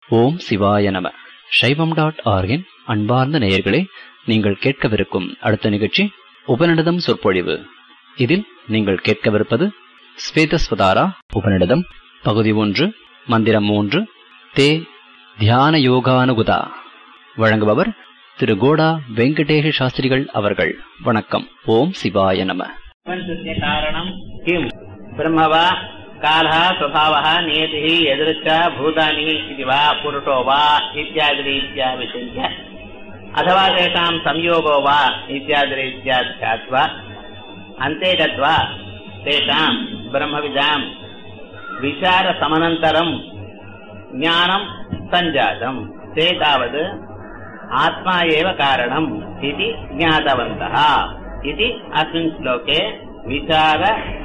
ஓம் சிவாய நம சைவம் டாட் ஆர்கின் அன்பார்ந்த நேயர்களே நீங்கள் கேட்கவிருக்கும் அடுத்த நிகழ்ச்சி உபநிடதம் சொற்பொழிவு இதில் நீங்கள் கேட்கவிருப்பது ஸ்வேதஸ்வதாரா உபநிடதம் பகுதி ஒன்று மந்திரம் மூன்று தே தியான யோகானுகுதா வழங்குபவர் திரு கோடா வெங்கடேஷ சாஸ்திரிகள் அவர்கள் வணக்கம் ஓம் சிவாய நம प्रपञ्चस्य कारणम् किम् ब्रह्म वा कालः स्वभावः नियतिः यदृच्छा भूतानि इति वा पुरुषो वा इत्यादिरीत्या विचिन्त्य अथवा तेषां संयोगो वा इत्यादिरीत्या ध्यात्वा अन्ते गत्वा तेषां ब्रह्मविदां विचारसमनन्तरं ज्ञानं सञ्जातम् ते तावत् आत्मा एव कारणम् इति ज्ञातवन्तः इति अस्मिन् श्लोके विचार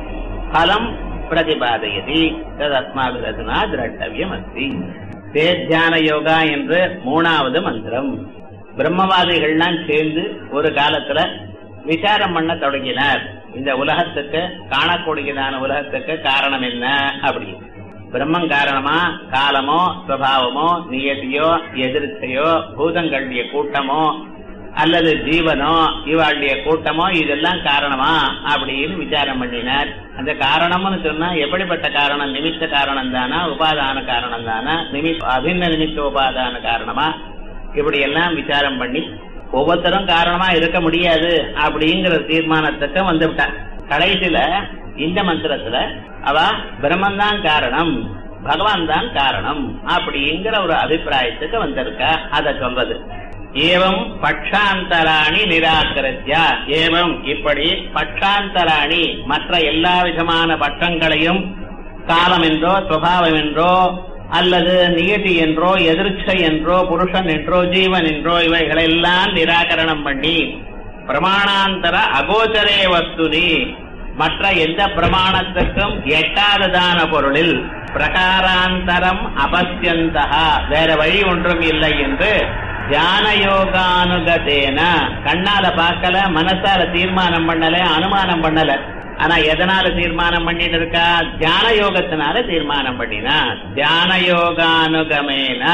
फलम् प्रतिपादयति तदस्माभिरधुना द्रष्टव्यमस्ति தே தியான யோகா என்று மூணாவது மந்திரம் பிரம்மவாதிகள்லாம் சேர்ந்து ஒரு காலத்துல விசாரம் பண்ண தொடங்கினார் இந்த உலகத்துக்கு காணக்கூடியதான உலகத்துக்கு காரணம் என்ன அப்படி பிரம்மம் காரணமா காலமோ சுவாவமோ நியதியோ எதிர்த்தையோ பூதங்களுடைய கூட்டமோ அல்லது ஜீவனோ இவாளுடைய கூட்டமோ இதெல்லாம் காரணமா அப்படின்னு விசாரம் பண்ணினார் அந்த காரணம்னு சொன்னா எப்படிப்பட்ட காரணம் நிமித்த காரணம் தானா உபாதான காரணம் தானா நிமித்த அபின்ன நிமித்த உபாதான காரணமா இப்படி எல்லாம் விசாரம் பண்ணி ஒவ்வொருத்தரும் காரணமா இருக்க முடியாது அப்படிங்கிற தீர்மானத்துக்கு வந்து விட்டார் கடைசியில இந்த மந்திரத்துல அவ பிரம்மன் தான் காரணம் பகவான் தான் காரணம் அப்படிங்கிற ஒரு அபிப்பிராயத்துக்கு வந்திருக்கா அதை சொல்றது ஏவம் பட்சாந்தராணி நிராகரித்யா ஏவம் இப்படி பட்சாந்தராணி மற்ற எல்லா விதமான பட்சங்களையும் காலம் என்றோ சுவாவம் என்றோ அல்லது நியதி என்றோ எதிர்ச்சை என்றோ புருஷன் என்றோ ஜீவன் என்றோ இவைகளெல்லாம் நிராகரணம் பண்ணி பிரமாணாந்தர அகோச்சரே வஸ்துனி மற்ற எந்த பிரமாணத்துக்கும் எட்டாததான பொருளில் பிரகாராந்தரம் அபஸ்யந்தகா வேற வழி ஒன்றும் இல்லை என்று தியான யோகானுகதேன கண்ணால பார்க்கல மனசால தீர்மானம் பண்ணல அனுமானம் பண்ணல ஆனா எதனால தீர்மானம் பண்ணிட்டு இருக்கா தியான யோகத்தினால தீர்மானம் பண்ணினா தியான யோகானுகமேன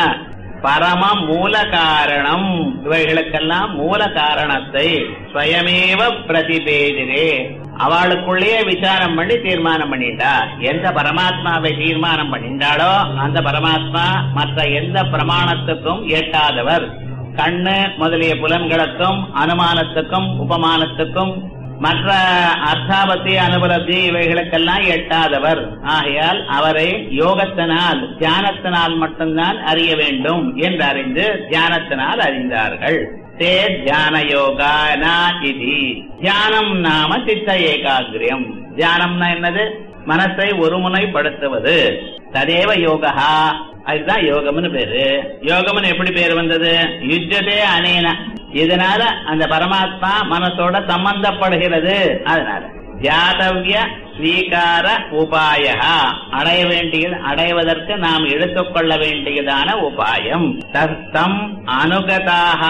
பரம மூல காரணம் இவைகளுக்கெல்லாம் மூல காரணத்தை ஸ்வயமேவ பிரதிபேதிரே அவளுக்குள்ளேயே விசாரம் பண்ணி தீர்மானம் பண்ணிட்டா எந்த பரமாத்மாவை தீர்மானம் பண்ணிட்டாளோ அந்த பரமாத்மா மற்ற எந்த பிரமாணத்துக்கும் எட்டாதவர் கண்ணு முதலிய புலன்களுக்கும் அனுமானத்துக்கும் உபமானத்துக்கும் மற்ற அர்த்தாபத்தி அனுபலத்தி இவைகளுக்கெல்லாம் எட்டாதவர் ஆகையால் அவரை யோகத்தினால் தியானத்தினால் மட்டும்தான் அறிய வேண்டும் என்று அறிந்து தியானத்தினால் அறிந்தார்கள் தே தியான யோகானா இது தியானம் நாம சித்த ஏகாகிரியம் தியானம்னா என்னது மனசை ஒருமுனைப்படுத்துவது ததேவ யோகா அதுதான் யோகம்னு பேரு யோகம்னு எப்படி பேர் வந்தது யுஜதே அனேன இதனால அந்த பரமாத்மா மனசோட சம்பந்தப்படுகிறது அதனால ஜாதவிய ஸ்வீகார உபாய அடைய வேண்டியது அடைவதற்கு நாம் எடுத்துக்கொள்ள வேண்டியதான உபாயம் தம் அனுகதாக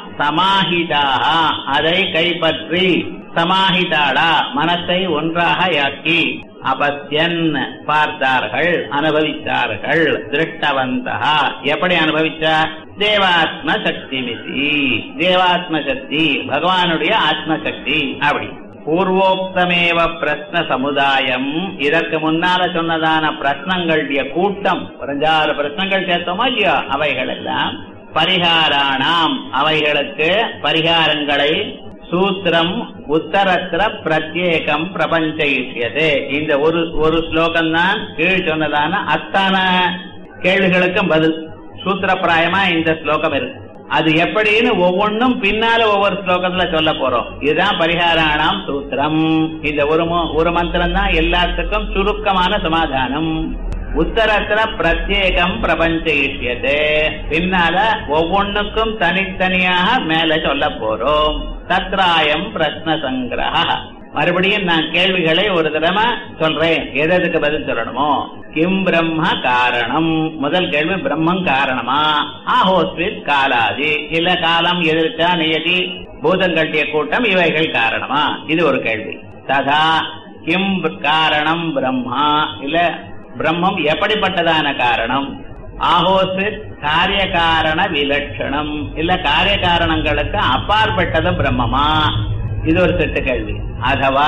சமாஹிதாக அதை கைப்பற்றி சமாஹிதாடா மனத்தை ஒன்றாக யாக்கி அபத்தியன் பார்த்தார்கள் அனுபவித்தார்கள் திருஷ்டவந்தா எப்படி அனுபவிச்சா தேவாத்ம சக்தி மிதி தேவாத்ம சக்தி பகவானுடைய ஆத்ம சக்தி அப்படி பூர்வோக்தமேவ பிரஸ்ன சமுதாயம் இதற்கு முன்னால சொன்னதான பிரश्னங்களுடைய கூட்டம் குறைஞ்சாறு பிரश्னங்கள் சேர்த்தோமா இல்லையோ அவைகள் எல்லாம் பரிகாராணாம் அவைகளுக்கு பரிகாரங்களை சூத்திரம் உத்தரத்திர பிரத்யேகம் பிரபஞ்சயிஷ்யது இந்த ஒரு ஒரு ஸ்லோகம் தான் கீழ் சொன்னதான அத்தனை கேள்விகளுக்கும் பதில் சூத்திரப்பிராயமா இந்த ஸ்லோகம் இருக்கு அது எப்படின்னு ஒவ்வொன்றும் பின்னால ஒவ்வொரு ஸ்லோகத்துல சொல்ல போறோம் இதுதான் பரிகாராணாம் சூத்திரம் இந்த ஒரு ஒரு மந்திரம் தான் எல்லாத்துக்கும் சுருக்கமான சமாதானம் உத்தரத்துல பிரத்யேகம் பிரபஞ்சயிஷ்யது பின்னால ஒவ்வொன்னுக்கும் தனித்தனியாக மேல சொல்ல போறோம் தத்ராயம் பிரஸ்ன சங்கிரக மறுபடியும் நான் கேள்விகளை ஒரு தடவை சொல்றேன் எதுக்கு பதில் சொல்லணுமோ கிம் பிரம்ம காரணம் முதல் கேள்வி பிரம்மம் காரணமா ஆஹோஸ்வித் காலாதி இல்ல காலம் எதிர்த்தா நியதி பூதங்கட்டிய கூட்டம் இவைகள் காரணமா இது ஒரு கேள்வி ததா கிம் காரணம் பிரம்மா இல்ல பிரம்மம் எப்படிப்பட்டதான காரணம் ஆஹோசித் காரிய காரண விலட்சணம் இல்ல காரிய காரணங்களுக்கு அப்பாற்பட்டது பிரம்மமா இது ஒரு செட்டு கேள்வி அதுவா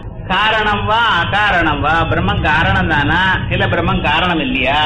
காரணம் வா அகாரணம் வா பிரம்மம் காரணம் தானா இல்ல பிரம்மம் காரணம் இல்லையா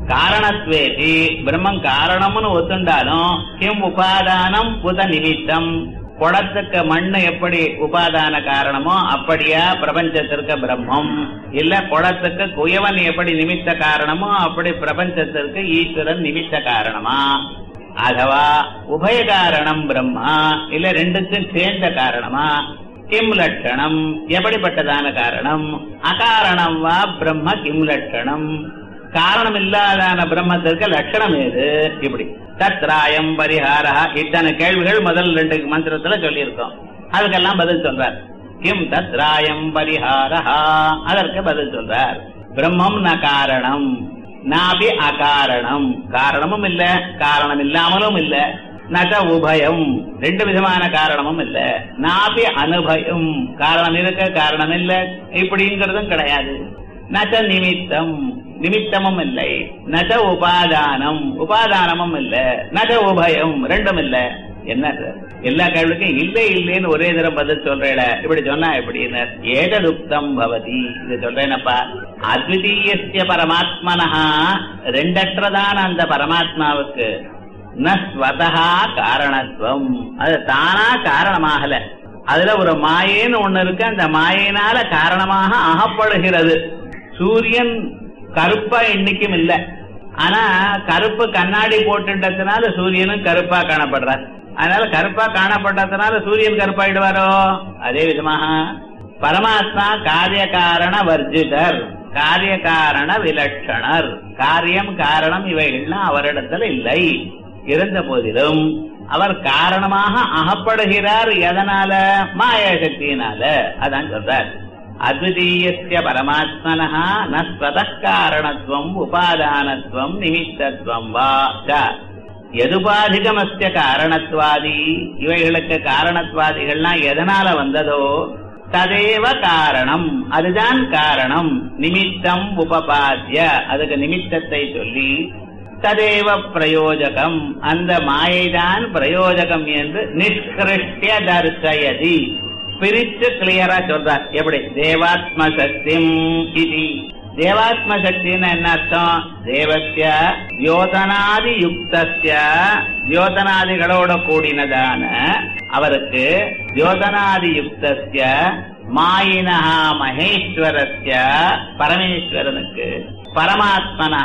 காரணத்வேதி பிரம்மம் காரணம்னு ஒத்துண்டாலும் கிம் உபாதானம் புத நிமித்தம் குடத்துக்கு மண்ணு எப்படி உபாதான காரணமோ அப்படியா பிரபஞ்சத்திற்கு பிரம்மம் இல்ல குடத்துக்கு குயவன் எப்படி நிமித்த காரணமோ அப்படி பிரபஞ்சத்திற்கு ஈஸ்வரன் நிமித்த காரணமா அதுவா உபய காரணம் பிரம்மா இல்ல ரெண்டுக்கும் சேர்ந்த காரணமா கிம் லட்சணம் எப்படிப்பட்டதான காரணம் அகாரணம் வா பிரம்ம கிம் லட்சணம் காரணம் இல்லாதான பிரம்மத்திற்கு லட்சணம் ஏது இப்படி தத்ராயம் பரிஹாரா இத்தனை கேள்விகள் முதல் ரெண்டு மந்திரத்துல சொல்லியிருக்கோம் அதுக்கெல்லாம் பதில் சொல்றார் கிம் தத்ராயம் பரிஹாரா அதற்கு பதில் சொல்றார் பிரம்மம் ந காரணம் நாபி அகாரணம் காரணமும் இல்ல காரணம் இல்லாமலும் இல்ல நக உபயம் ரெண்டு விதமான காரணமும் இல்ல நாபி அனுபயம் காரணம் இருக்க காரணம் இல்ல இப்படிங்கிறதும் கிடையாது நக நிமித்தம் நிமித்தமும் இல்லை நக உபாதானம் உபாதானமும் இல்ல நக உபயம் ரெண்டும் இல்ல என்ன சார் எல்லா கேள்விக்கும் இல்லை இல்லைன்னு ஒரே தரம் பதில் சொல்றேட இப்படி சொன்னா எப்படின்னு ஏததுக்தம் பவதி இது சொல்றேனப்பா அத்விதீயஸ்ய பரமாத்மனஹா ரெண்டற்றதான அந்த பரமாத்மாவுக்கு ந ஸ்வதா காரணத்துவம் அது தானா காரணமாகல அதுல ஒரு மாயேன்னு ஒண்ணு இருக்கு அந்த மாயினால காரணமாக அகப்படுகிறது சூரியன் கருப்பா இன்னைக்கும் இல்ல ஆனா கருப்பு கண்ணாடி போட்டுட்டதுனால சூரியனும் கருப்பா காணப்படுறார் அதனால கருப்பா காணப்பட்டதுனால சூரியன் கருப்பாயிடுவாரோ அதே விதமாக பரமாத்மா காரிய காரண வர்ஜிதர் காரிய காரண விலட்சணர் காரியம் காரணம் இவைகள்லாம் அவரிடத்துல இல்லை இருந்த போதிலும் அவர் காரணமாக அகப்படுகிறார் எதனால மாயா சக்தியினால அதான் சொல்றார் அத்விதீயஸ்ய பரமாத்மனஹ ந ஸ்வதः காரணத்துவம் உபாதானத்துவம் நிமித்தத்துவம் வா ச. எதுபாதிகமஸ்ய காரணத்வாதி இவைகளுக்கு காரணத்வாதிகள்லாம் எதனால வந்ததோ ததேவ காரணம் அதுதான் காரணம் நிமித்தம் உபபாத்திய அதுக்கு நிமித்தத்தை சொல்லி ததேவ பிரயோஜகம் அந்த மாயைதான் பிரயோஜகம் என்று நிஷ்கிருஷ்ய தர்சயதி பிரித்து கிளியரா சொல்றார் எப்படி தேவாத்ம சக்திம் இது தேவாத்ம சக்தின்னு என்ன அர்த்தம் தேவசிய தியோதனாதி யுக்தஸ்ய தியோதனாதிகளோட கூடினதான அவருக்கு தியோதனாதி யுக்தஸ்ய மாயினா மகேஸ்வரஸ்ய பரமேஸ்வரனுக்கு பரமாத்மனா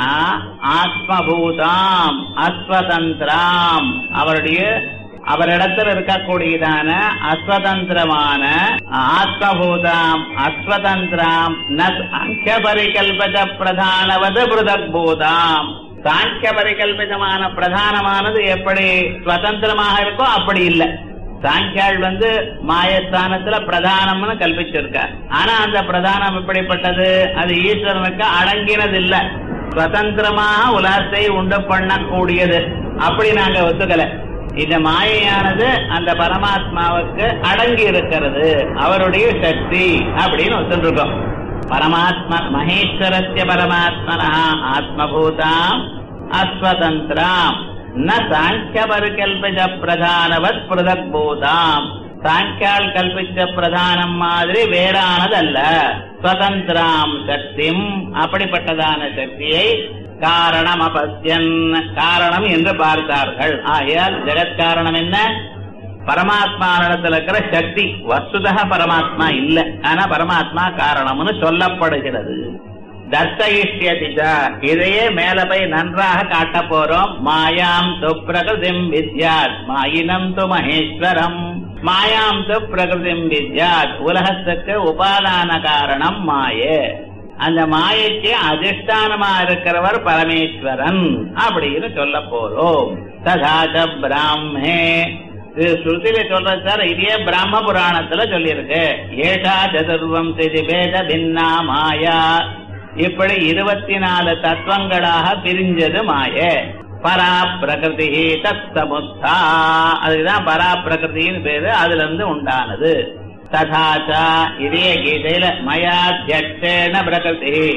ஆத்மபூதாம் அஸ்வதந்திராம் அவருடைய அவரிடத்தில் இருக்கக்கூடியதான அஸ்வதந்திரமான ஆத்மபூதாம் அஸ்வதந்திராம் ந சாங்கிய பரிகல்பத பிரதானவது பிருதக் பூதாம் சாங்கிய பரிகல்பிதமான பிரதானமானது எப்படி சுதந்திரமாக இருக்கோ அப்படி இல்லை சாங்கியாள் வந்து மாயஸ்தானத்துல பிரதானம்னு கல்பிச்சிருக்கார் ஆனா அந்த பிரதானம் எப்படிப்பட்டது அது ஈஸ்வரனுக்கு அடங்கினது இல்ல சுதந்திரமாக உலகத்தை உண்டு பண்ணக்கூடியது அப்படி நாங்க ஒத்துக்கல இந்த மாயையானது அந்த பரமாத்மாவுக்கு அடங்கி இருக்கிறது அவருடைய சக்தி அப்படின்னு ஒத்துருக்கோம் பரமாத்ம மகேஸ்வரஸ்ய பரமாத்மனா ஆத்மபூதாம் அஸ்வதந்திராம் ந சாங்கிய பரிகல்பித பிரதானவத் பிருதக் பூதாம் சாங்கியால் கல்பிச்ச பிரதானம் மாதிரி வேறானதல்ல சுதந்திராம் சக்திம் அப்படிப்பட்டதான சக்தியை காரணம் அபத்தியன் காரணம் என்று பார்த்தார்கள் ஆகையால் ஜெகத்காரணம் என்ன பரமாத்மாவிடத்தில் இருக்கிற சக்தி வசுதக பரமாத்மா இல்ல ஆனா பரமாத்மா காரணம்னு சொல்லப்படுகிறது தர்சயிஷ்யதிஜா இதையே மேல போய் நன்றாக காட்ட போறோம் மாயாம் து பிரகிருதிம் வித்யாத் மாயினம் து மகேஸ்வரம் மாயாம் து பிரகிருதிம் வித்யாத் உலகத்துக்கு உபாதான காரணம் மாயே அந்த மாயைக்கு அதிஷ்டானமா இருக்கிறவர் பரமேஸ்வரன் அப்படின்னு சொல்ல போறோம் ததாச்ச பிராமே இது ஸ்ருதியில சொல்றது சார் இதே பிராம புராணத்துல சொல்லியிருக்கு ஏஷா சதுர்வம் சிதி பேத பின்னா மாயா இப்படி இருபத்தி நாலு தத்துவங்களாக பிரிஞ்சது மாய பரா பிரகிருதி தத்தமுத்தா அதுக்குதான் பரா பிரகிருதின்னு பேரு அதுல இருந்து உண்டானது ததாச்சா இதே கீதையில மயாத்தியட்சேன பிரகிருதி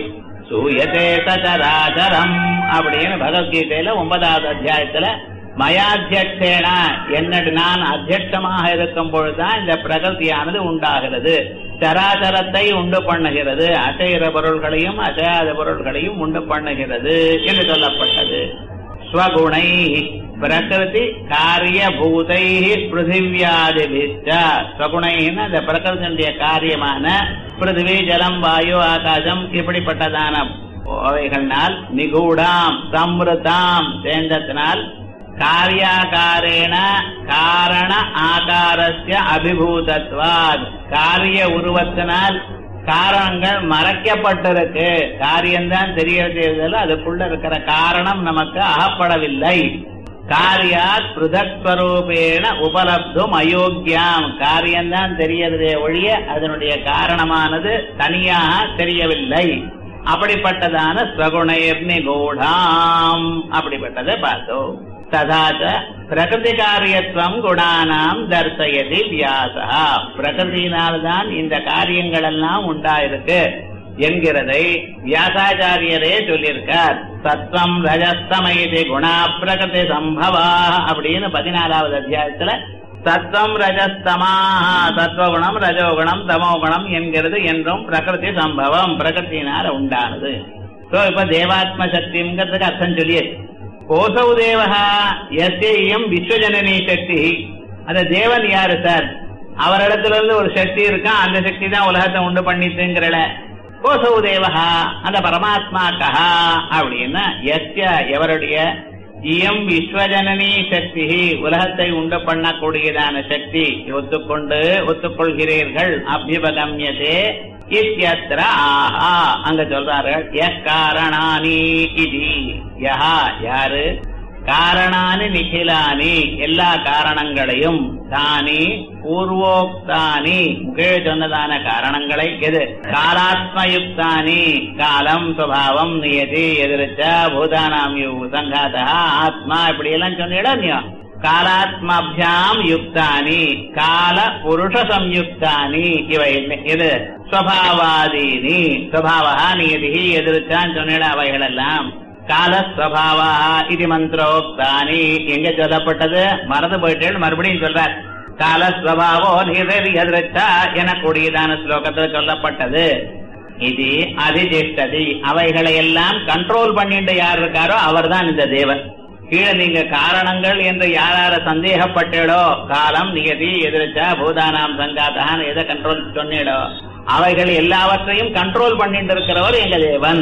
சூயதே சராச்சரம் அப்படின்னு பகவத்கீதையில ஒன்பதாவது அத்தியாயத்துல மயாத்தியக்ஷேன என்னடு நான் அத்தியட்சமாக இருக்கும் பொழுதுதான் இந்த பிரகதியானது உண்டாகிறது சராசரத்தை உண்டு பண்ணுகிறது அசைகிற பொருள்களையும் அசையாத பொருள்களையும் உண்டு பண்ணுகிறது என்று சொல்லப்பட்டது ஸ்வகுணை பிரகிருதி காரியபூதை பிருத்திவியாதிபிச்ச ஸ்வகுணைன்னு அந்த பிரகிருத்தினுடைய காரியமான பிருத்திவி ஜலம் வாயு ஆகாசம் இப்படிப்பட்டதான அவைகள்னால் நிகூடாம் சம்ருதாம் சேர்ந்தத்தினால் காரியாகாரேன காரண ஆகாரஸ்ய அபிபூதத்வாத் காரிய உருவத்தினால் காரணங்கள் மறைக்கப்பட்டிருக்கு காரியம்தான் தெரிய தெரியுதல்ல அதுக்குள்ள இருக்கிற காரணம் நமக்கு அகப்படவில்லை காரியாத் பிருதக்ஸ்வரூபேண உபலப்தும் அயோக்கியாம் காரியம்தான் தெரியறதே ஒழிய அதனுடைய காரணமானது தனியாக தெரியவில்லை அப்படிப்பட்டதான ஸ்வகுணேர் நிகூடாம் அப்படிப்பட்டதை பார்த்தோம் ததாச்ச பிரகிருதி காரியத்துவம் குணானாம் தர்சயதி வியாசா பிரகிருதியினால்தான் இந்த காரியங்கள் எல்லாம் உண்டாயிருக்கு என்கிறதை வியாசாச்சாரியரே சொல்லியிருக்கார் சத்வம் ரஜஸ்தமயதி குணா பிரகிருதி சம்பவா அப்படின்னு பதினாலாவது அத்தியாயத்துல சத்வம் ரஜஸ்தமா சத்வகுணம் ரஜோகுணம் தமோகுணம் என்கிறது என்றும் பிரகிருதி சம்பவம் பிரகிருத்தினால உண்டானது சோ இப்ப தேவாத்ம சக்திங்கிறதுக்கு அர்த்தம் சொல்லியாச்சு கோசௌ தேவகா எஸ்ஏஎம் விஸ்வஜனனி சக்தி அந்த தேவன் யாரு சார் அவரிடத்துல இருந்து ஒரு சக்தி இருக்கான் அந்த சக்தி தான் உலகத்தை உண்டு பண்ணிட்டுங்கிறல கோசௌ தேவகா அந்த பரமாத்மா கஹா அப்படின்னா எஸ்ய எவருடைய இயம் விஸ்வஜனனி சக்தி உலகத்தை உண்டு பண்ணக்கூடியதான சக்தி ஒத்துக்கொண்டு ஒத்துக்கொள்கிறீர்கள் அபியுபகமியதே இத்தியத்திர ஆஹா அங்க சொல்றார்கள் எக்காரணானி இது யஹா யாரு காரணானி நிகிலானி எல்லா காரணங்களையும் தானி பூர்வோக்தானி கீழே சொன்னதான காரணங்களை எது காலாத்மயுக்தானி காலம் சுபாவம் நியதி எதிர்ச்ச பூதானாம் சங்காதா ஆத்மா இப்படி எல்லாம் சொன்னீடா நீ காலாத்மாபியாம் யுக்தானி கால புருஷ சம்யுக்தானி இவை எது ஸ்வபாவாதீனி ஸ்வபாவா நியதி எதிர்ச்சான்னு சொன்னிட அவைகள் எல்லாம் காலஸ்வபாவா இது மந்திரோக்தானி எங்க சொல்லப்பட்டது மறந்து போயிட்டேன்னு மறுபடியும் சொல்றார் காலஸ்வபாவோ நிதர் எதிர்ச்சா எனக்கூடியதான ஸ்லோகத்தில் சொல்லப்பட்டது இது அதிதிஷ்டதி அவைகளை எல்லாம் கண்ட்ரோல் பண்ணிட்டு யார் இருக்காரோ அவர்தான் இந்த தேவன் கீழே நீங்க காரணங்கள் என்று யாரார சந்தேகப்பட்டீடோ காலம் நியதி எதிர்ச்சா பூதானாம் சங்காதான் எதை கண்ட்ரோல் சொன்னீடோ அவைகள் எல்லாவற்றையும் கண்ட்ரோல் பண்ணிட்டு இருக்கிறவர் எங்க தேவன்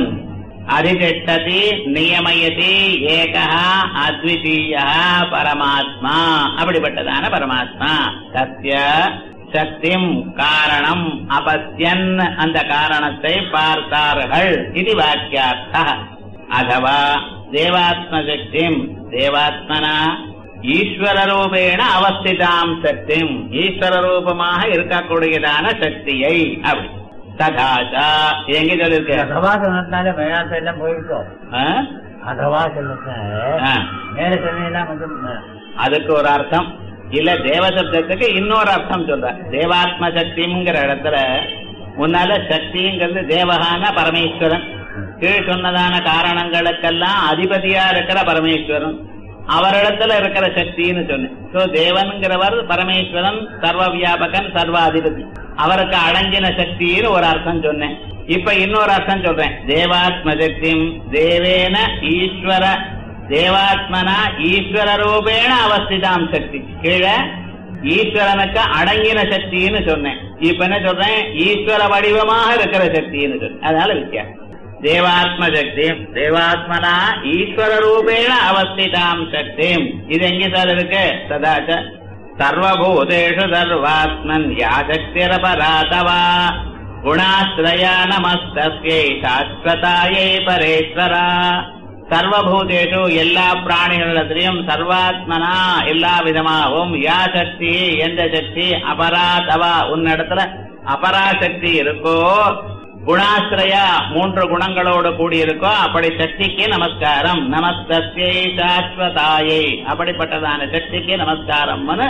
அதிதிஷ்டதி நியமயதி ஏகா அத்விதீய பரமாத்மா அப்படிப்பட்டதான பரமாத்மா சத்ய சக்திம் காரணம் அபத்தியன் அந்த காரணத்தை பார்த்தார்கள் இது வாக்கியார்த்த அதவா தேவாத்ம சக்திம் தேவாத்மனா ஈஸ்வர ரூபேண அவஸ்திதாம் சக்திம் ஈஸ்வர ரூபமாக இருக்கக்கூடியதான சக்தியை அப்படி ததாச்சா எங்க சொல்லிருக்க அதவா சொன்னதுனால வேதாந்தம் எல்லாம் போயிருக்கோம் ஆ? அதவா சொன்னதுனால ஆ. மேல சொன்னதெல்லாம் கொஞ்சம் அதுக்கு ஒரு அர்த்தம் இல்ல தேவசப்தத்துக்கு இன்னொரு அர்த்தம் சொல்ற தேவாத்ம சக்திங்கிற இடத்துல முன்னால சக்திங்கிறது தேவகான பரமேஸ்வரன் கீழ் சொன்னதான காரணங்களுக்கெல்லாம் அதிபதியா இருக்கிற பரமேஸ்வரன் அவரிடத்துல இருக்கிற சக்தின்னு சொன்னேன் சோ தேவன்கிறவர் பரமேஸ்வரன் சர்வ வியாபகன் சர்வ அதிபதி அவருக்கு அடங்கின சக்தின்னு ஒரு அர்த்தம் சொன்னேன் இப்ப இன்னொரு அர்த்தம் சொல்றேன் தேவாத்ம சக்திம் தேவேன ஈஸ்வர தேவாத்மனா ஈஸ்வர ரூபேண அவஸ்திதாம் சக்தி கீழே ஈஸ்வரனுக்கு அடங்கின சக்தின்னு சொன்னேன் இப்ப என்ன சொல்றேன் ஈஸ்வர வடிவமாக இருக்கிற சக்தின்னு சொன்னேன் அதனால வித்தியாசம் தேவாத்ம சக்தி தேவாத்மனா ஈஸ்வர ரூபேண அவஸ்திதாம் சக்தி இது எங்க சார் இருக்கு சதாச்ச சர்வபூதேஷு சர்வாத்மன் யா சக்திரபராதவா குணாஸ்ரயா நமஸ்தஸ்யை சாஸ்வதாயை பரேஸ்வரா சர்வபூதேஷு எல்லா பிராணிகளிடத்திலையும் சர்வாத்மனா எல்லா விதமாகவும் யா சக்தி எந்த சக்தி அபராதவா உன்னிடத்துல அபராசக்தி இருக்கோ குணாசிரயா மூன்று குணங்களோடு கூடியிருக்கோ அப்படி சக்திக்கு நமஸ்காரம் நமஸ்தஸ்யை சாஸ்வதாயை அப்படிப்பட்டதான சக்திக்கு நமஸ்காரம்னு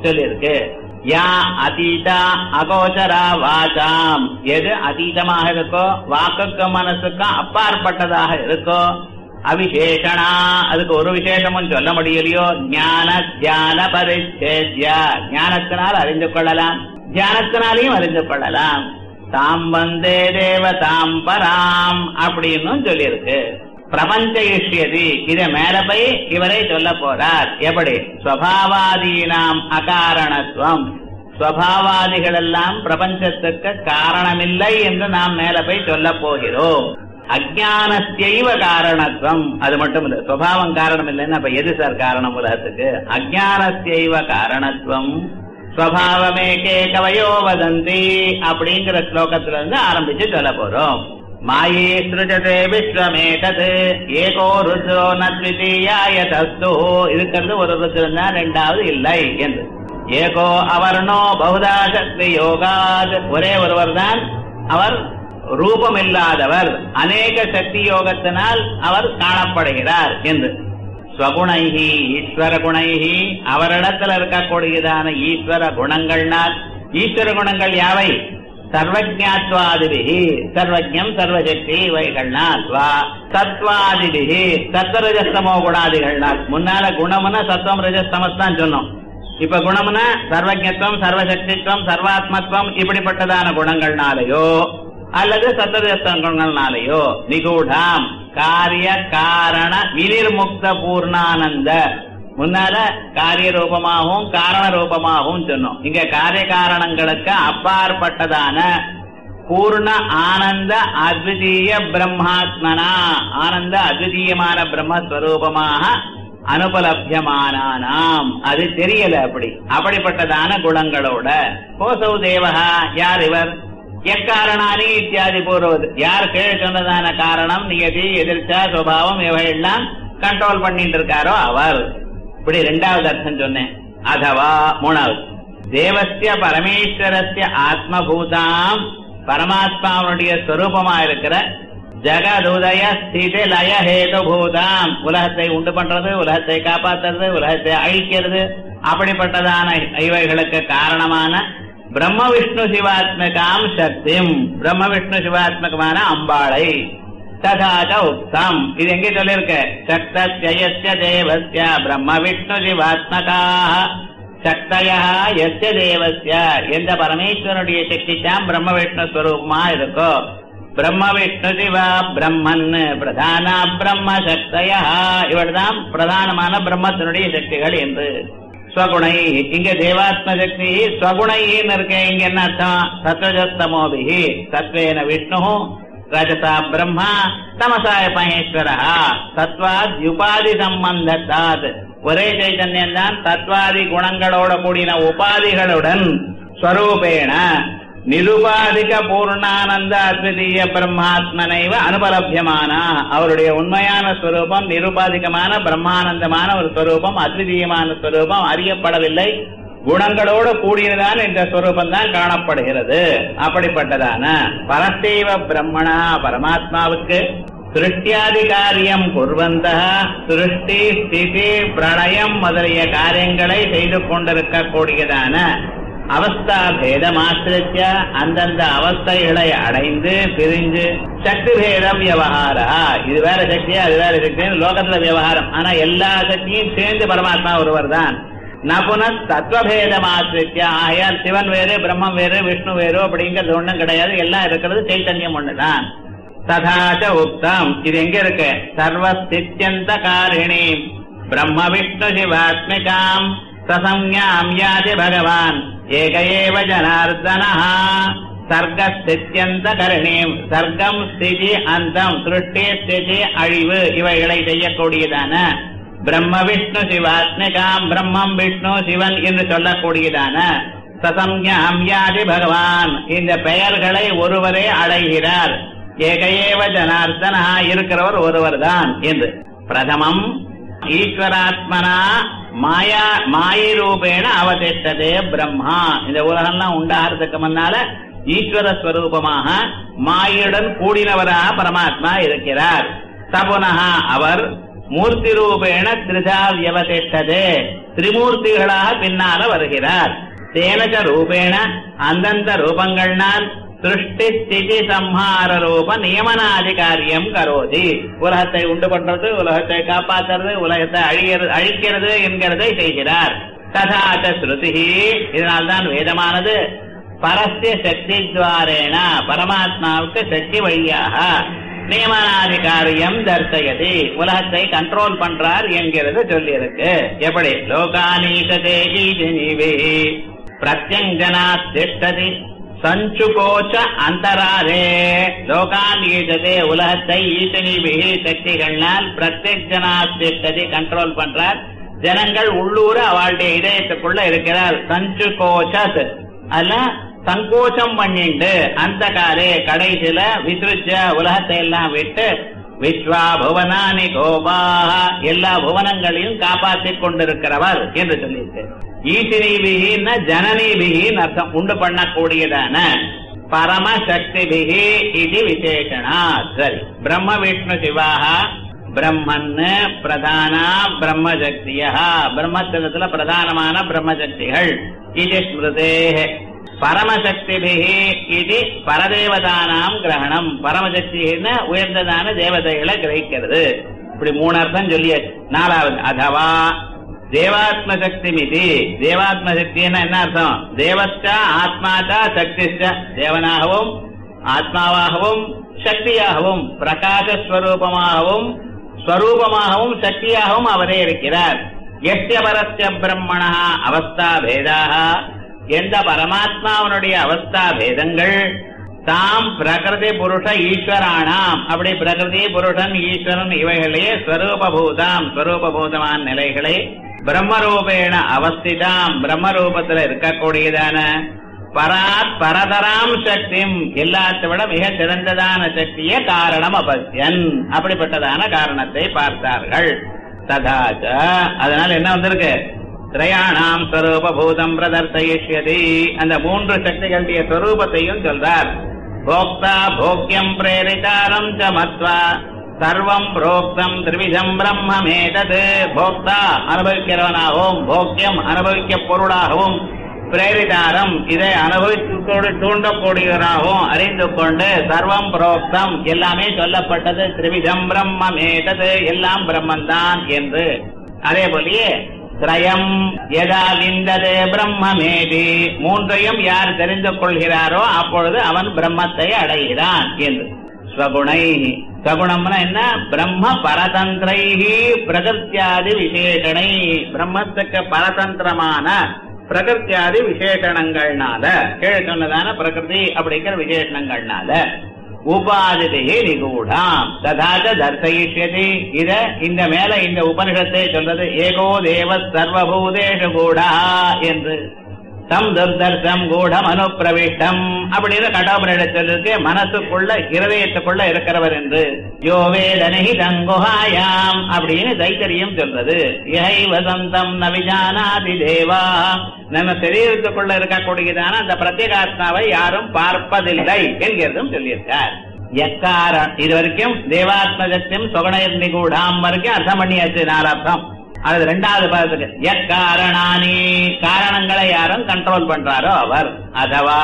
சொல்லியிருக்கு யா அதீதா அகோச்சரா வாசாம் எது அதீதமாக இருக்கோ வாக்குக்கும் மனசுக்கும் அப்பாற்பட்டதாக இருக்கோ அவிசேஷனா அதுக்கு ஒரு விசேஷமும் சொல்ல முடியலையோ ஞான தியான பரிச்சேத்யா ஞானத்தினால் அறிந்து கொள்ளலாம் தியானத்தினாலையும் அறிந்து கொள்ளலாம் தாம் வந்தே தேவ தாம் பராம் அப்படின்னு சொல்லியிருக்கு பிரபஞ்ச இஷ்யதி இத மேல போய் இவரை சொல்ல போறார் எப்படி ஸ்வபாவாதீனாம் அகாரணத்துவம் ஸ்வபாவாதிகள் எல்லாம் பிரபஞ்சத்துக்கு காரணமில்லை என்று நாம் மேல போய் சொல்ல போகிறோம் அஜானஸ்யைவ காரணத்துவம் அது மட்டும் இல்ல சுவாவம் காரணம் இல்லைன்னா அப்ப எது சார் காரணம் உலகத்துக்கு அஜானஸ்யைவ காரணத்துவம் ஸ்வபாவமேகே கவயோ வதந்தி அப்படிங்கிற ஸ்லோகத்துல இருந்து ஆரம்பிச்சு சொல்ல போறோம் மாயே சிருஜதே விஸ்வமேகது ஏகோ ருத்ரோ நத்விதீயாய தஸ்து இருக்கிறது ஒரு ருத்ரன் தான் ரெண்டாவது இல்லை என்று ஏகோ அவர்ணோ பகுதா சக்தி யோகாத் ஒரே ஒருவர் தான் அவர் ரூபம் இல்லாதவர் அநேக சக்தி யோகத்தினால் அவர் காணப்படுகிறார் என்று ஸ்வகுணைஹி ஈஸ்வர குணைஹி அவரிடத்துல இருக்கக்கூடியதான ஈஸ்வர குணங்கள்னால் ஈஸ்வர குணங்கள் யாவை சர்வஜாத்வாதிபிகி சர்வஜம் சர்வசக்தி இவைகள்னால் வா சத்வாதிபிகி சத்வரஜஸ்தமோ குணாதிகள்னால் முன்னால குணம்னா சத்வம் ரஜஸ்தமஸ் தான் சொன்னோம் இப்ப குணம்னா சர்வஜத்துவம் சர்வசக்தித்துவம் சர்வாத்மத்துவம் இப்படிப்பட்டதான குணங்கள்னாலேயோ அல்லது சத்ததத்தங்கள்னாலேயோ நிகூடாம் காரிய காரண வினிர்முக்த பூர்ணானந்த முன்னால காரிய ரூபமாகவும் காரண ரூபமாகவும் சொன்னோம் இங்க காரிய காரணங்களுக்கு அப்பாற்பட்டதான பூர்ண ஆனந்த அத்விதீய பிரம்மாத்மனா ஆனந்த அத்விதீயமான பிரம்மஸ்வரூபமாக அனுபலபியமானானாம் அது தெரியல அப்படி அப்படிப்பட்டதான குணங்களோட கோசௌ தேவகா யார் இவர் எக்காரணானி இத்தியாதி போடுவது யார் கீழே சொன்னதான காரணம் நியதி எதிர்ச்சா சுபாவம் இவையெல்லாம் கண்ட்ரோல் பண்ணிட்டு இருக்காரோ அவர் இப்படி ரெண்டாவது அர்த்தம் சொன்னேன் அதவா மூணாவது தேவஸ்ய பரமேஸ்வரஸ்ய ஆத்மபூதாம் பரமாத்மாவுடைய ஸ்வரூபமா இருக்கிற ஜகதுதய ஸ்திதி லய ஹேது பூதாம் உலகத்தை உண்டு பண்றது உலகத்தை காப்பாத்துறது உலகத்தை அழிக்கிறது அப்படிப்பட்டதான இவைகளுக்கு காரணமான பிரம்ம விஷ்ணு சிவாத்மகாம் சக்திம் பிரம்ம விஷ்ணு சிவாத்மகமான அம்பாளை ததாச்ச உக்தம் இது எங்கே சொல்லிருக்க சக்தஸ்ய தேவஸ்ய பிரம்ம விஷ்ணு சிவாத்மகாக சக்தயா எஸ்ய தேவஸ்ய எந்த பரமேஸ்வரனுடைய சக்திக்காம் பிரம்ம விஷ்ணு ஸ்வரூபமா இருக்கோ பிரம்ம விஷ்ணு சிவா பிரம்மன் பிரதான பிரம்ம சக்தயா இவர்தான் பிரதானமான பிரம்மத்தினுடைய சக்திகள் என்று ஸ்வகுணை இங்க தேவாத்ம சக்தி ஸ்வகுணைன்னு இருக்க இங்க என்ன அர்த்தம் சத்வஜஸ்தமோபிஹி சத்வேன விஷ்ணு ரஜதா பிரம்மா தமசாய மகேஸ்வர சத்வாத் உபாதி சம்பந்தத்தாத் ஒரே சைத்தன்யம் தான் தத்வாதி குணங்களோட கூடின உபாதிகளுடன் ஸ்வரூபேண நிருபாதிக பூர்ணானந்த அத்விதீய பிரம்மாத்மனைவ அனுபலபியமான அவருடைய உண்மையான ஸ்வரூபம் நிருபாதிகமான பிரம்மானந்தமான ஒரு ஸ்வரூபம் அத்விதீயமான ஸ்வரூபம் அறியப்படவில்லை குணங்களோடு கூடியதான இந்த ஸ்வரூபம் தான் காணப்படுகிறது அப்படிப்பட்டதான பரத்தேவ பிரம்மணா பரமாத்மாவுக்கு சிருஷ்டியாதி காரியம் குர்வந்த சிருஷ்டி ஸ்திதி பிரளயம் முதலிய காரியங்களை செய்து கொண்டிருக்கக்கூடியதான அவஸ்தா பேதமாசிரிச்ச அந்தந்த அவஸ்தைகளை அடைந்து பிரிஞ்சு சக்தி பேதம் விவகாரா இது வேற சக்தி அது வேற சக்தி லோகத்துல விவகாரம் ஆனா எல்லா சக்தியும் சேர்ந்து பரமாத்மா ஒருவர் தான் நபுன தத்துவபேதமாசிரிச்ச ஆயால் சிவன் வேறு பிரம்மம் வேறு விஷ்ணு வேறு அப்படிங்கிறது ஒண்ணும் கிடையாது எல்லாம் இருக்கிறது சைத்தன்யம் ஒண்ணுதான் ததாச்ச உக்தம் இது எங்க இருக்கு சர்வஸ்தித்யந்த காரிணி பிரம்ம விஷ்ணு சிவாத்மிகாம் சசம்யாம் யாதி பகவான் ஏக ஏவ ஜனார்தனா சர்க்கஸ்தித்யந்த கருணீம் சர்க்கம் ஸ்திதி அந்தம் சிருஷ்டி ஸ்திதி அழிவு இவைகளை செய்யக்கூடியதான பிரம்ம விஷ்ணு சிவாத்மிகாம் பிரம்மம் விஷ்ணு சிவன் என்று சொல்லக்கூடியதான சசம்யாம் யாதி பகவான் இந்த பெயர்களை ஒருவரே அடைகிறார் ஏகையேவ ஜனார்தனா இருக்கிறவர் ஒருவர் தான் என்று பிரதமம் ஈஸ்வராத்மனா மாயா மாயை ரூபேண அவதிஷ்டதே பிரம்மா இந்த உலகம்லாம் உண்டாகிறதுக்கு முன்னால ஈஸ்வர ஸ்வரூபமாக மாயுடன் கூடினவராக பரமாத்மா இருக்கிறார் சபுனஹா அவர் மூர்த்தி ரூபேண திரிதா வியவதிஷ்டதே திரிமூர்த்திகளாக பின்னால வருகிறார் தேனக ரூபேண அந்தந்த ரூபங்கள்னால் சிருஷ்டி ஸ்திதி சம்ஹார ரூப நியமனாதி காரியம் கரோதி உலகத்தை உண்டு பண்றது உலகத்தை காப்பாற்றுறது உலகத்தை அழிகிறது அழிக்கிறது என்கிறதை செய்கிறார் ததாச்ச ஸ்ருதி இதனால்தான் வேதமானது பரஸ்ய சக்தி துவாரேன பரமாத்மாவுக்கு சக்தி வழியாக நியமனாதி காரியம் தர்சயதி உலகத்தை கண்ட்ரோல் பண்றார் என்கிறது சொல்லியிருக்கு எப்படி லோகானீசதே ஈஜினிவே பிரத்யஞ்சனா திஷ்டதி சஞ்சுகோச்ச அந்தராரே லோகான் ஈஜதே உலகத்தை ஈசனிபிகி சக்திகள்னால் பிரத்யஜனா திஷ்டதி கண்ட்ரோல் பண்றார் ஜனங்கள் உள்ளூர அவளுடைய இதயத்துக்குள்ள இருக்கிறார் சஞ்சுகோச்சத் அல்ல சங்கோச்சம் பண்ணிண்டு அந்த காரே கடைசியில விசுருச்ச உலகத்தை எல்லாம் விட்டு விஸ்வா புவனானி கோபாக எல்லா புவனங்களையும் காப்பாற்றிக் கொண்டிருக்கிறவர் என்று சொல்லியிருக்கு ஈசினிபிகின்னா ஜனனிபிகின்னு அர்த்தம் உண்டு பண்ணக்கூடியதான பரமசக்திபிகி இது விசேஷனா சரி பிரம்ம விஷ்ணு சிவாக பிரம்மன் பிரதானா பிரம்மசக்தியா பிரம்மத்தினத்துல பிரதானமான பிரம்மசக்திகள் இது ஸ்மிருதே பரமசக்திபிகி இது பரதேவதானாம் கிரகணம் பரமசக்தின்னு உயர்ந்ததான தேவதைகளை கிரகிக்கிறது இப்படி மூணு அர்த்தம் சொல்லியாச்சு நாலாவது அதவா தேவாத்ம சக்தி மிதி தேவாத்ம சக்தின்னா என்ன அர்த்தம் தேவஸ்டா ஆத்மாச்சா சக்திஷ்ட தேவனாகவும் ஆத்மாவாகவும் சக்தியாகவும் பிரகாசஸ்வரூபமாகவும் ஸ்வரூபமாகவும் சக்தியாகவும் அவரே இருக்கிறார் எஸ்ய பரஸ்ய பிரம்மணா அவஸ்தா பேதாக எந்த பரமாத்மாவனுடைய அவஸ்தா பேதங்கள் தாம் பிரகிருதி புருஷ ஈஸ்வரானாம் அப்படி பிரகிருதி புருஷன் ஈஸ்வரன் இவைகளே ஸ்வரூபபூதாம் ஸ்வரூபபூதமான நிலைகளை பிரம்மரூபேண அவஸ்திதாம் பிரம்மரூபத்துல இருக்கக்கூடியதான பராத் பரதராம் சக்தியும் எல்லாத்தை விட மிக சிறந்ததான சக்தியே காரணம் அபஸ்யன் அப்படிப்பட்டதான காரணத்தை பார்த்தார்கள் ததாச்ச அதனால என்ன வந்திருக்கு திரையாணாம் ஸ்வரூப பூதம் பிரதர்சயிஷ்யதி அந்த மூன்று சக்திகளுடைய ஸ்வரூபத்தையும் சொல்றார் போக்தா போக்கியம் பிரேரிதாரம் ச மத்வா சர்வம் புரோக்தம் திரிவிதம் பிரம்மமேதது போக்தா அனுபவிக்கிறவனாகவும் போக்கியம் அனுபவிக்க பொருளாகவும் பிரேரிதாரம் இதை அனுபவித்து தூண்டக்கூடியவராகவும் அறிந்து கொண்டு சர்வம் புரோக்தம் எல்லாமே சொல்லப்பட்டது திரிவிதம் பிரம்மமேதது எல்லாம் பிரம்மன்தான் என்று அதே போலயே திரயம் எதா விந்தது பிரம்மமேதி மூன்றையும் யார் தெரிந்து கொள்கிறாரோ அப்பொழுது அவன் பிரம்மத்தை அடைகிறான் என்று ஸ்வகுணை ஸ்வகுணம்னா என்ன பிரம்ம பரதந்திரைஹி பிரகிருத்தியாதி விசேஷனை பிரம்மத்துக்கு பரதந்திரமான பிரகிருத்தியாதி விசேஷணங்கள்னால கீழே சொன்னதான பிரகிருதி அப்படிங்கிற விசேஷணங்கள்னால உபாதிதே நிகூடாம் ததாச்ச தர்சயிஷ்யதி இத இந்த மேல இந்த உபனிஷத்தை சொல்றது ஏகோ தேவ சர்வபூதேஷு கூடா என்று தம் துர்தர்சம் கூடம் அனுப்பிரவிஷ்டம் அப்படின்னு கட்டாபுரிடத்திற்கு மனசுக்குள்ள இருதயத்துக்குள்ள இருக்கிறவர் என்று யோ வேதனி தங்குஹாயாம் அப்படின்னு தைத்தரியம் சொல்றது இஹை வசந்தம் நவிஜானாதி தேவா நம்ம சரீரத்துக்குள்ள இருக்கக்கூடியதான அந்த பிரத்யேகாத்மாவை யாரும் பார்ப்பதில்லை என்கிறதும் சொல்லியிருக்கார் எக்காரம் இது வரைக்கும் தேவாத்மஜத்தியம் சொகணயர் நிகூடாம் வரைக்கும் அர்த்தம் பண்ணியாச்சு நாலு அர்த்தம் அது ரெண்டாவது பதத்துக்கு எக்காரணானி காரணங்களை யாரும் கண்ட்ரோல் பண்றாரோ அவர் அதவா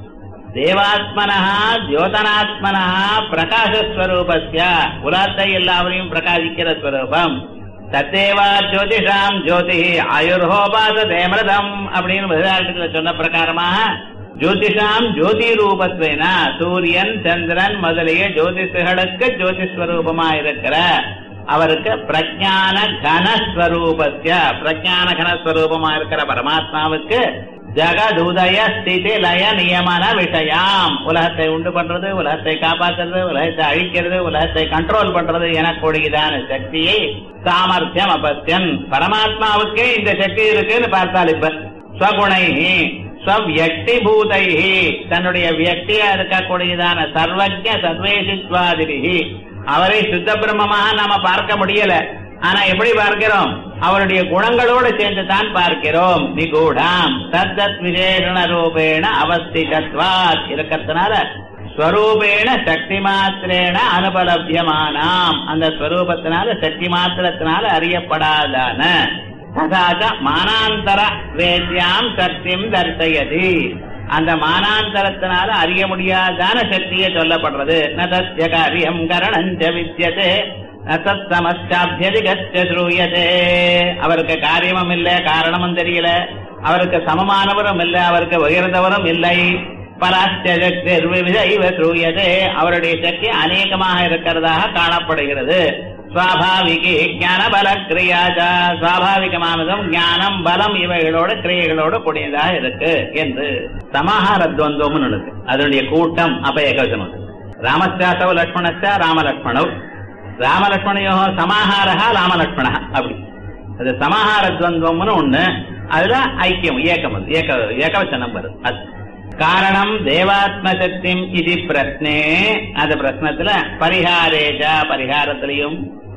தேவாத்மனா ஜோதனாத்மனா பிரகாசஸ்வரூபஸ்ய உலகத்தை எல்லாவரையும் பிரகாசிக்கிற ஸ்வரூபம் தத்தேவா ஜோதிஷாம் ஜோதி ஆயுர்ஹோபாத தேமிரதம் அப்படின்னு வேதாந்தத்துல சொன்ன பிரகாரமாக ஜோதிஷாம் ஜோதி ரூபத்வேன சூரியன் சந்திரன் முதலிய ஜோதிஷர்களுக்கு ஜோதிஸ்வரூபமா இருக்கிற அவருக்கு பிரஜான கனஸ்வரூபஸ்ய பிரஜான கனஸ்வரூபமா இருக்கிற பரமாத்மாவுக்கு ஜகதுதய ஸ்திதி லய நியமன விஷயாம் உலகத்தை உண்டு பண்றது உலகத்தை காப்பாற்றுறது உலகத்தை அழிக்கிறது உலகத்தை கண்ட்ரோல் பண்றது எனக்கூடியதான சக்தியை சாமர்த்தியம் அபத்தியன் பரமாத்மாவுக்கே இந்த சக்தி இருக்குன்னு பார்த்தால் இப்ப ஸ்வகுணை ஸ்வவியக்தி பூதை தன்னுடைய வியக்தியா இருக்கக்கூடியதான சர்வஜ சர்வேசித்வாதிரிகி அவரை சுத்த பிரம்மமாக நாம பார்க்க முடியல ஆனா எப்படி பார்க்கிறோம் அவருடைய குணங்களோடு சேர்ந்து தான் பார்க்கிறோம் நிகூடாம் தத்தத் விசேஷண ரூபேண அவஸ்திதத்வாத் இருக்கிறதுனால ஸ்வரூபேண சக்தி மாத்திரேன அனுபலபியமானாம் அந்த ஸ்வரூபத்தினால சக்தி மாத்திரத்தினால அறியப்படாதான ததாச்ச மானாந்தர வேத்யாம் சக்தியும் தர்சயதி அந்த மானாந்தரத்தினால அறிய முடியாதான சக்தியை சொல்லப்படுறது நதஸ்ய காரியம் கரணஞ்ச வித்தியதே நசமஸ்டாபியதிகச்ச ஸ்ரூயதே அவருக்கு காரியமும் இல்ல காரணமும் தெரியல அவருக்கு சமமானவரும் இல்ல அவருக்கு உயர்ந்தவரும் இல்லை பராச்சரிவித ஸ்ரூயதே அவருடைய சக்தி அநேகமாக இருக்கிறதாக காணப்படுகிறது சுவாபாவிகி ஞான பல கிரியாஜா சுவாபாவிகமானதும் ஞானம் பலம் இவைகளோட கிரியைகளோட கூடியதாக இருக்கு என்று சமாஹார துவந்தம் இருக்கு அதனுடைய கூட்டம் அப்ப ஏகவசனம் ராமஸ்யாசவ லட்சுமணஸ்ய ராமலட்சுமணவ் ராமலட்சுமணையோ சமாஹாரா ராமலட்சுமண அப்படி அது சமாஹார துவந்தம்னு ஒண்ணு அதுல ஐக்கியம் ஏக்கம் அது ஏக ஏகவசனம் வருது அது காரணம் தேவாத்ம சக்திம் இது பிரஸ்னே அந்த பிரஸ்னத்துல பரிகாரேஜா பரிகாரத்திலையும்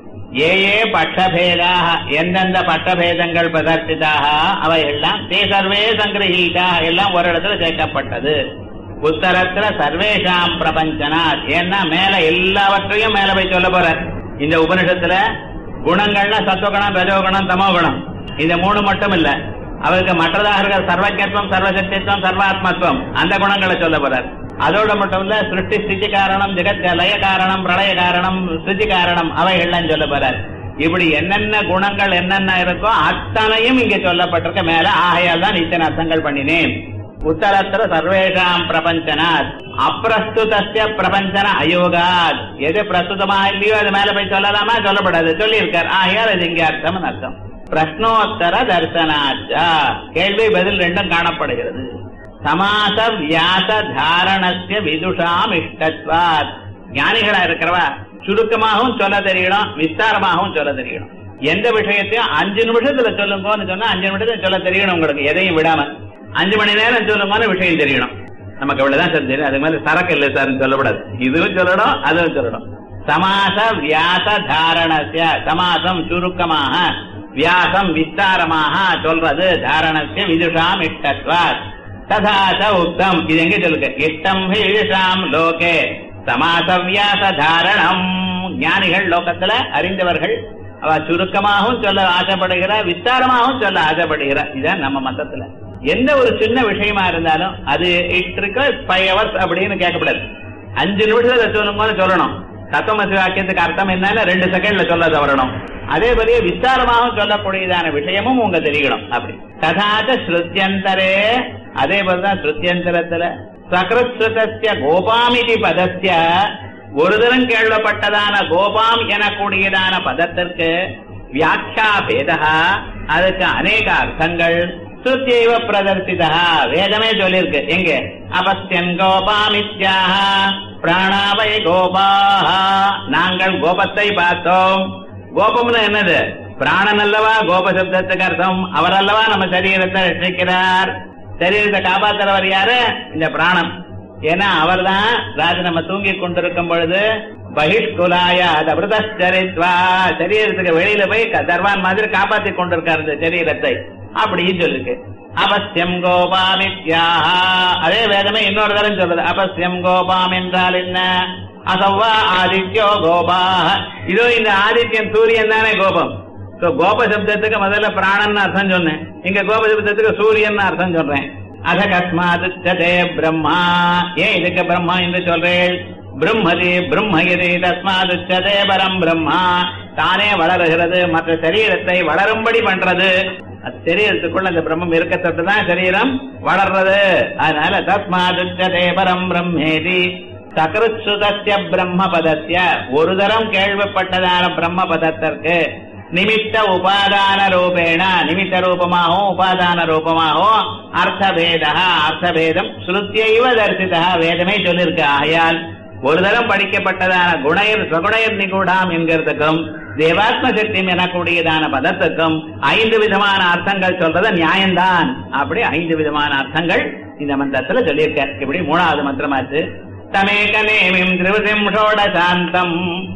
ஏ ஏ பட்சபேதாக எந்தெந்த பட்டபேதங்கள் பிரதர்சிதாக அவை எல்லாம் தே சர்வே சங்கிரகீதா எல்லாம் ஒரு இடத்துல சேர்க்கப்பட்டது உத்தரத்துல சர்வேஷாம் பிரபஞ்சனாத் ஏன்னா மேல எல்லாவற்றையும் மேல போய் சொல்ல போற இந்த உபனிஷத்துல குணங்கள்னா சத்துவகுணம் ரஜோகுணம் தமோகுணம் இந்த மூணு மட்டும் இல்ல அவருக்கு மற்றதாக இருக்கிற சர்வஜத்துவம் சர்வசக்தித்துவம் சர்வாத்மத்துவம் அந்த குணங்களை சொல்ல போறார் அதோட மட்டும் இல்ல சிருஷ்டி ஸ்திதி காரணம் ஜெகத் லய காரணம் பிரளய காரணம் ஸ்திதி காரணம் அவைகள்லாம் சொல்ல போறார் இப்படி என்னென்ன குணங்கள் என்னென்ன இருக்கோ அத்தனையும் இங்க சொல்லப்பட்டிருக்க மேல ஆகையால் தான் இத்தனை அர்த்தங்கள் பண்ணினேன் உத்தரத்திர சர்வேஷாம் பிரபஞ்சனாத் அப்பிரஸ்துதஸ்ய பிரபஞ்சன அயோகாத் எது பிரஸ்துதமா இல்லையோ அது மேல போய் சொல்லலாமா சொல்லப்படாது சொல்லியிருக்கார் ஆகையால் அது இங்க அர்த்தம் அர்த்தம் பிரஷ்னோத்தர தர்சனாச்சா கேள்வி பதில் ரெண்டும் காணப்படுகிறது சமாச வியாச தாரணஸ்ய விதுஷாம் இஷ்டத்வாத் ஞானிகளா இருக்கிறவா சுருக்கமாகவும் சொல்ல தெரியணும் விஸ்தாரமாகவும் சொல்ல தெரியணும் எந்த விஷயத்தையும் அஞ்சு நிமிஷத்துல சொல்லுங்கன்னு சொன்னா அஞ்சு நிமிஷத்துல சொல்ல தெரியணும் உங்களுக்கு எதையும் விடாம அஞ்சு மணி நேரம் சொல்லுங்கன்னு விஷயம் தெரியணும் நமக்கு அவ்வளவுதான் சார் தெரியும் அது மாதிரி சரக்கு இல்லை சார் சொல்லக்கூடாது இதுவும் சொல்லணும் அதுவும் சொல்லணும் சமாச வியாச தாரணஸ்ய சமாசம் சுருக்கமாக வியாசம் விஸ்தாரமாக சொல்றது தாரணஸ்ய விதுஷாம் இஷ்டத்வாத் ததாச உக்தம் இது எங்க சொல்லுங்க இஷ்டம் விதுஷாம் லோகே சமாச வியாச தாரணம் ஞானிகள் லோகத்துல அறிந்தவர்கள் அவ சுருக்கமாகவும் சொல்ல ஆசைப்படுகிற விஸ்தாரமாகவும் சொல்ல ஆசைப்படுகிற இதுதான் நம்ம மதத்துல எந்த ஒரு சின்ன விஷயமா இருந்தாலும் அது இட் இருக்கு ஃபைவ் ஹவர்ஸ் அப்படின்னு கேட்கக்கூடாது அஞ்சு நிமிஷத்துல சொல்லும்போது சொல்லணும் தத்துவமசி வாக்கியத்துக்கு அர்த்தம் என்னன்னு ரெண்டு செகண்ட்ல சொல்ல தவறணும் அதே போலயே விஸ்தாரமாக சொல்லக்கூடியதான விஷயமும் உங்க தெரியணும் அப்படி கதாச்ச ஸ்ருத்தியந்தரே அதே போலதான் ஸ்ருத்தியந்தரத்துல சகிருத்ஸ்ருதஸ்ய கோபாமிதி பதஸ்ய ஒரு தரம் கேள்வப்பட்டதான கோபாம் எனக்கூடியதான பதத்திற்கு வியாக்கியா பேதா அதுக்கு அநேக அர்த்தங்கள் ஸ்ருத்தியைவ பிரதர்சிதா வேதமே சொல்லியிருக்கு எங்க அபஸ்யன் கோபாமித்யாக பிராணாவை கோபாஹ நாங்கள் கோபத்தை பார்த்தோம் கோபம்னு என்னது பிராணன் அல்லவா கோப சப்தத்துக்கு அர்த்தம் அவர் அல்லவா நம்ம சரீரத்தை ரட்சிக்கிறார் சரீரத்தை காப்பாத்துறவர் யாரு இந்த பிராணம் ஏன்னா அவர் தான் ராஜ நம்ம தூங்கி கொண்டிருக்கும் பொழுது பகிஷ்குலாய அதபிரதரித்வா சரீரத்துக்கு வெளியில போய் க- தர்வான் மாதிரி காப்பாத்தி கொண்டிருக்காரு இந்த சரீரத்தை அப்படின்னு சொல்லுக்கு அபஸ்யம் கோபாமித்யாக அதே வேதமே இன்னொரு தரம் சொல்றது அபஸ்யம் கோபாம் என்றால் என்ன அசவ்வா ஆதித்யோ கோபாக இதோ இந்த ஆதித்யன் சூரியன் தானே கோபம் So, கோப சப்தத்துக்கு முதல்ல பிராணன் அர்த்தம் சொன்னேன் இங்க கோப சப்தத்துக்கு சூரியன் அர்த்தம் சொல்றேன் அத கஸ்மாதுச்சதே பிரம்மா ஏன் இதுக்கு பிரம்மா என்று சொல்றேன் பிரம்மதி பிரம்மகிரி தஸ்மாதுச்சதே பரம் பிரம்மா தானே வளருகிறது மற்ற சரீரத்தை வளரும்படி பண்றது அது சரீரத்துக்குள்ள அந்த பிரம்மம் இருக்க தொட்டு தான் சரீரம் வளர்றது அதனால தஸ்மாதுச்சதே பரம் பிரம்மேதி சகருத்சுதஸ்ய பிரம்ம பதஸ்ய ஒரு தரம் கேள்விப்பட்டதான பிரம்ம பதத்திற்கு நிமித்த உபாதான ரூபேண நிமித்த ரூபமாகவும் உபாதான ரூபமாகவும் அர்த்தபேதா அர்த்தபேதம் ஸ்ருத்தியைவ தரிசிதா வேதமே சொல்லியிருக்கு ஆகையால் ஒரு தரம் படிக்கப்பட்டதான குணையர் சகுணையர் நிகூடாம் என்கிறதுக்கும் தேவாத்ம சக்தி எனக்கூடியதான பதத்துக்கும் ஐந்து விதமான அர்த்தங்கள் சொல்றது நியாயம்தான் அப்படி ஐந்து விதமான அர்த்தங்கள் இந்த மந்திரத்துல சொல்லியிருக்க இப்படி மூணாவது மந்திரமாச்சு தமேக நேமிம் திருவசிம் ஷோடசாந்தம்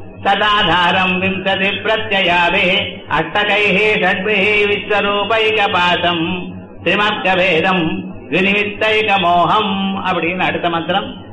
तदाधारम् विंशति प्रत्ययाभिः अष्टकैः षड्भिः विश्वरूपैकपाशम् त्रिमर्कभेदम् வினிமித்தைக மோகம் அப்படின்னு அடுத்த மந்திரம்